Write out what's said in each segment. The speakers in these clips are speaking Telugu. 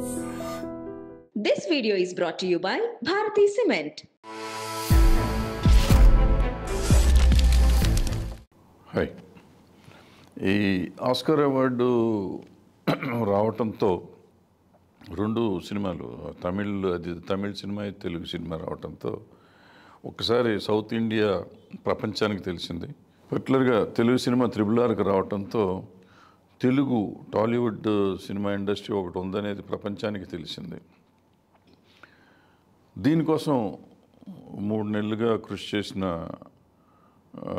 This video is brought to you by Bharati Cement. Hi ఈ ఆస్కర్ అవార్డు రావటంతో రెండు సినిమాలు తమిళ్ అది తమిళ్ సినిమా ఇది తెలుగు సినిమా రావటంతో ఒక్కసారి సౌత్ ఇండియా ప్రపంచానికి తెలిసింది పర్టికులర్గా తెలుగు సినిమా త్రిబుల్ ఆర్కి రావటంతో తెలుగు టాలీవుడ్ సినిమా ఇండస్ట్రీ ఒకటి ఉందనేది ప్రపంచానికి తెలిసింది దీనికోసం మూడు నెలలుగా కృషి చేసిన ఆ,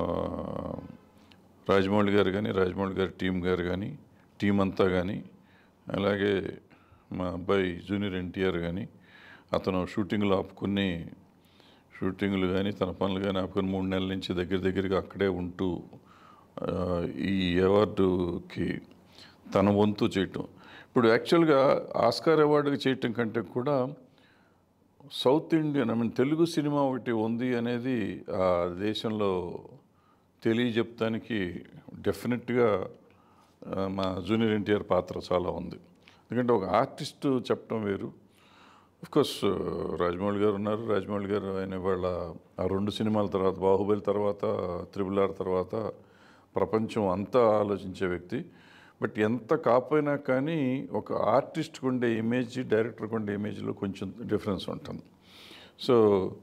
రాజమౌళి గారు కానీ రాజమౌళి గారి టీం గారు కానీ టీం అంతా కానీ అలాగే మా అబ్బాయి జూనియర్ ఎన్టీఆర్ కానీ అతను షూటింగ్లు ఆపుకుని షూటింగ్లు కానీ తన పనులు కానీ ఆపుకుని మూడు నెలల నుంచి దగ్గర దగ్గరగా అక్కడే ఉంటూ ఆ, ఈ అవార్డుకి తన వంతు చేయటం ఇప్పుడు యాక్చువల్గా ఆస్కార్ అవార్డుకి చేయటం కంటే కూడా south Indian I mean Telugu cinema ఒకటి ఉంది అనేది ఆ దేశంలో తెలియజెప్తానికి డెఫినెట్గా ఆ, మా జూనియర్ ఎన్టీఆర్ పాత్ర చాలా ఉంది ఎందుకంటే ఒక ఆర్టిస్ట్ చెప్పడం వేరు కోర్స్ రాజమౌళి గారు ఉన్నారు రాజమౌళి గారు ఆయన వాళ్ళ ఆ రెండు సినిమాల తర్వాత బాహుబలి తర్వాత త్రిబుల్ ఆర్ తర్వాత ప్రపంచం అంతా ఆలోచించే వ్యక్తి బట్ ఎంత కాపోయినా కానీ ఒక ఆర్టిస్ట్కి ఉండే ఇమేజ్ డైరెక్టర్కి ఉండే ఇమేజ్లో కొంచెం డిఫరెన్స్ ఉంటుంది సో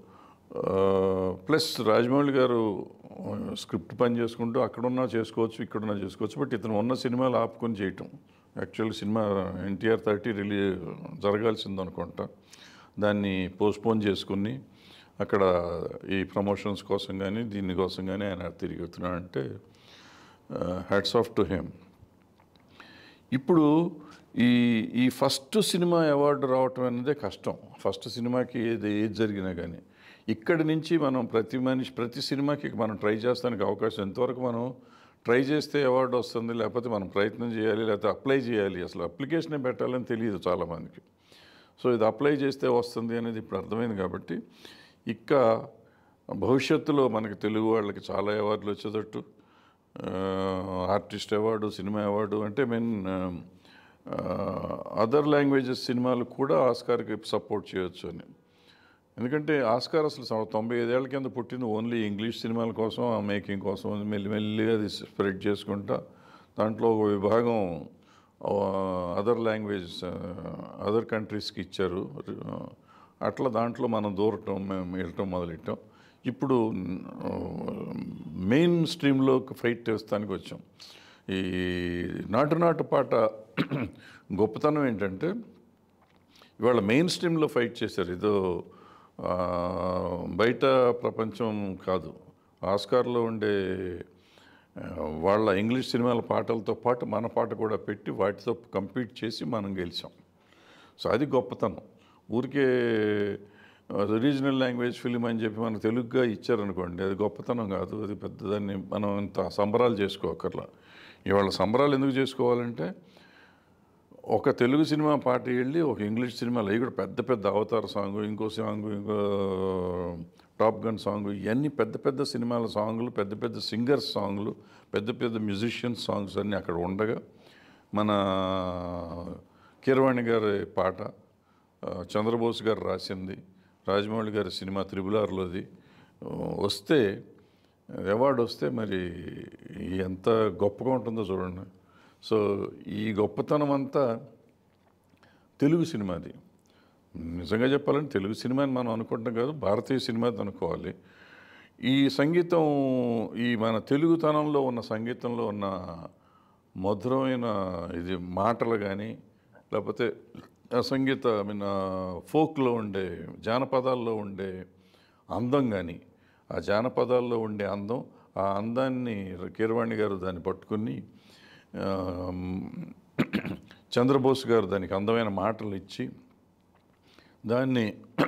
ప్లస్ రాజమౌళి గారు స్క్రిప్ట్ పని చేసుకుంటూ అక్కడున్నా చేసుకోవచ్చు ఇక్కడున్నా చేసుకోవచ్చు బట్ ఇతను ఉన్న సినిమాలు ఆపుకొని చేయటం actual cinema NTR thirty release జరగాల్సింది అనుకుంటా దాన్ని పోస్ట్పోన్ చేసుకుని అక్కడ ఈ ప్రమోషన్స్ కోసం కానీ దీనికోసం కానీ ఆయన తిరుగుతున్నాడంటే హ్యాట్స్ ఆఫ్ టు హెమ్ ఇప్పుడు ఈ ఈ ఫస్ట్ సినిమా అవార్డు రావటం అనేది కష్టం ఫస్ట్ సినిమాకి ఏది ఏది జరిగినా కానీ ఇక్కడి నుంచి మనం ప్రతి మనిషి ప్రతి సినిమాకి మనం ట్రై చేస్తానికి అవకాశం ఎంతవరకు మనం ట్రై చేస్తే అవార్డు వస్తుంది లేకపోతే మనం ప్రయత్నం చేయాలి లేకపోతే అప్లై చేయాలి అసలు అప్లికేషనే పెట్టాలని తెలియదు చాలామందికి సో ఇది అప్లై చేస్తే వస్తుంది అనేది ఇప్పుడు అర్థమైంది కాబట్టి ఇక భవిష్యత్తులో మనకి తెలుగు వాళ్ళకి చాలా అవార్డులు వచ్చేటట్టు ఆర్టిస్ట్ అవార్డు సినిమా అవార్డు అంటే మీన్ అదర్ లాంగ్వేజెస్ సినిమాలు కూడా ఆస్కార్కి సపోర్ట్ చేయొచ్చు అని ఎందుకంటే ఆస్కార్ అసలు సం- తొంభై ఐదేళ్ల కింద పుట్టింది ఓన్లీ ఇంగ్లీష్ సినిమాల కోసం ఆ మేకింగ్ కోసం అది మెల్లిమెల్లిగా అది స్ప్రెడ్ చేసుకుంటా దాంట్లో ఒక విభాగం అదర్ లాంగ్వేజ్ అదర్ కంట్రీస్కి ఇచ్చారు అట్లా దాంట్లో మనం దూరటం మేము వెళ్ళటం మొదలెట్టాం ఇప్పుడు మెయిన్ స్ట్రీమ్లోకి ఫైట్ చేస్తానికి వచ్చాం ఈ నాటు నాటు పాట గొప్పతనం ఏంటంటే ఇవాళ మెయిన్ స్ట్రీమ్లో ఫైట్ చేశారు ఏదో ఆ, బయట ప్రపంచం కాదు ఆస్కార్లో ఉండే ఆ, వాళ్ళ ఇంగ్లీష్ సినిమాల పాటలతో పాటు మన పాట కూడా పెట్టి వాటితో కంపీట్ చేసి మనం గెలిచాం సో అది గొప్పతనం ఊరికే రీజనల్ లాంగ్వేజ్ ఫిలిం అని చెప్పి మనకు తెలుగుగా ఇచ్చారనుకోండి అది గొప్పతనం కాదు అది పెద్దదాన్ని మనం ఇంత సంబరాలు చేసుకోకర్లా ఇవాళ సంబరాలు ఎందుకు చేసుకోవాలంటే ఒక తెలుగు సినిమా పాట వెళ్ళి ఒక ఇంగ్లీష్ సినిమాలో అవి కూడా పెద్ద పెద్ద అవతార సాంగ్ ఇంకో సాంగ్ ఇంకో టాప్ గన్ సాంగ్ ఇవన్నీ పెద్ద పెద్ద సినిమాల సాంగ్లు పెద్ద పెద్ద సింగర్స్ సాంగ్లు పెద్ద పెద్ద మ్యూజిషియన్స్ సాంగ్స్ అన్నీ అక్కడ ఉండగా మన కీరవాణి గారి పాట ఆ, చంద్రబోస్ గారు రాసింది రాజమౌళి గారి సినిమా త్రిబులార్లోది ఆ, వస్తే అవార్డు వస్తే మరి ఎంత గొప్పగా ఉంటుందో చూడండి సో ఈ గొప్పతనం అంతా తెలుగు సినిమాది నిజంగా చెప్పాలంటే తెలుగు సినిమా అని మనం అనుకుంటాం కాదు భారతీయ సినిమా అనుకోవాలి ఈ సంగీతం ఈ మన తెలుగుతనంలో ఉన్న సంగీతంలో ఉన్న మధురమైన ఇది మాటలు కానీ లేకపోతే ఆ సంగీత ఐ మీన్ ఫోక్లో ఉండే జానపదాల్లో ఉండే అందం కానీ ఆ జానపదాల్లో ఉండే అందం ఆ అందాన్ని కీరవాణి గారు దాన్ని పట్టుకుని ఆ, చంద్రబోస్ గారు దానికి అందమైన మాటలు ఇచ్చి దాన్ని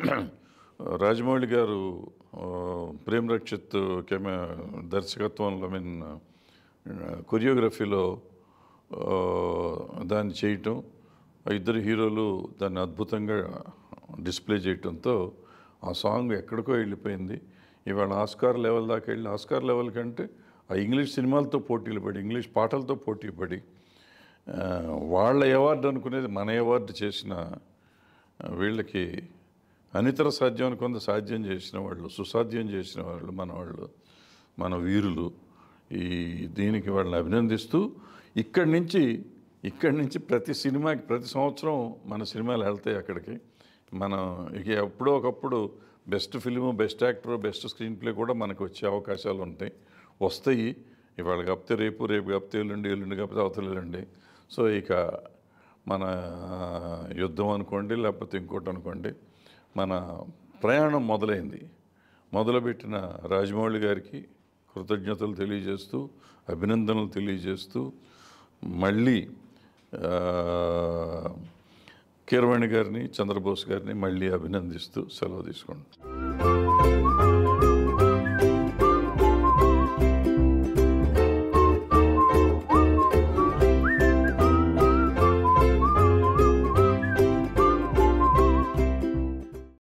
రాజమౌళి గారు ఆ, ప్రేమ్ రక్షిత్ కెమె దర్శకత్వంలో ఐ మీన్ కొరియోగ్రఫీలో ఆ, దాన్ని చేయటం ఆ ఇద్దరు హీరోలు దాన్ని అద్భుతంగా డిస్ప్లే చేయటంతో ఆ సాంగ్ ఎక్కడికో వెళ్ళిపోయింది ఇవాళ ఆస్కార్ లెవెల్ దాకా వెళ్ళి ఆస్కార్ లెవెల్ కంటే ఆ ఇంగ్లీష్ సినిమాలతో పోటీలు పడి ఇంగ్లీష్ పాటలతో పోటీ పడి ఆ, ఆ, వాళ్ళ అవార్డు అనుకునేది మన అవార్డు చేసిన ఆ, వీళ్ళకి అనితర సాధ్యం అనుకుంది సాధ్యం చేసిన వాళ్ళు సుసాధ్యం చేసిన వాళ్ళు మన వాళ్ళు మన వీరులు ఈ దీనికి వాళ్ళని అభినందిస్తూ ఇక్కడి నుంచి ఇక్కడి నుంచి ప్రతి సినిమాకి ప్రతి సంవత్సరం మన సినిమాలు వెళ్తాయి అక్కడికి మనం ఇక ఎప్పుడో ఒకప్పుడు best film best actor best screenplay కూడా మనకు వచ్చే అవకాశాలు ఉంటాయి వస్తాయి ఇవాళ కాకపోతే రేపు రేపు కాకపోతే ఎల్లుండి ఎల్లుండి కాకపోతే అవతల ఎల్లుండి సో ఇక మన యుద్ధం అనుకోండి లేకపోతే ఇంకోటి అనుకోండి మన ప్రయాణం మొదలైంది మొదలుపెట్టిన రాజమౌళి గారికి కృతజ్ఞతలు తెలియజేస్తూ అభినందనలు తెలియజేస్తూ మళ్ళీ ఆ, కీరవాణి గారిని చంద్రబోస్ గారిని మళ్ళీ అభినందిస్తూ సెలవు తీసుకుంటాం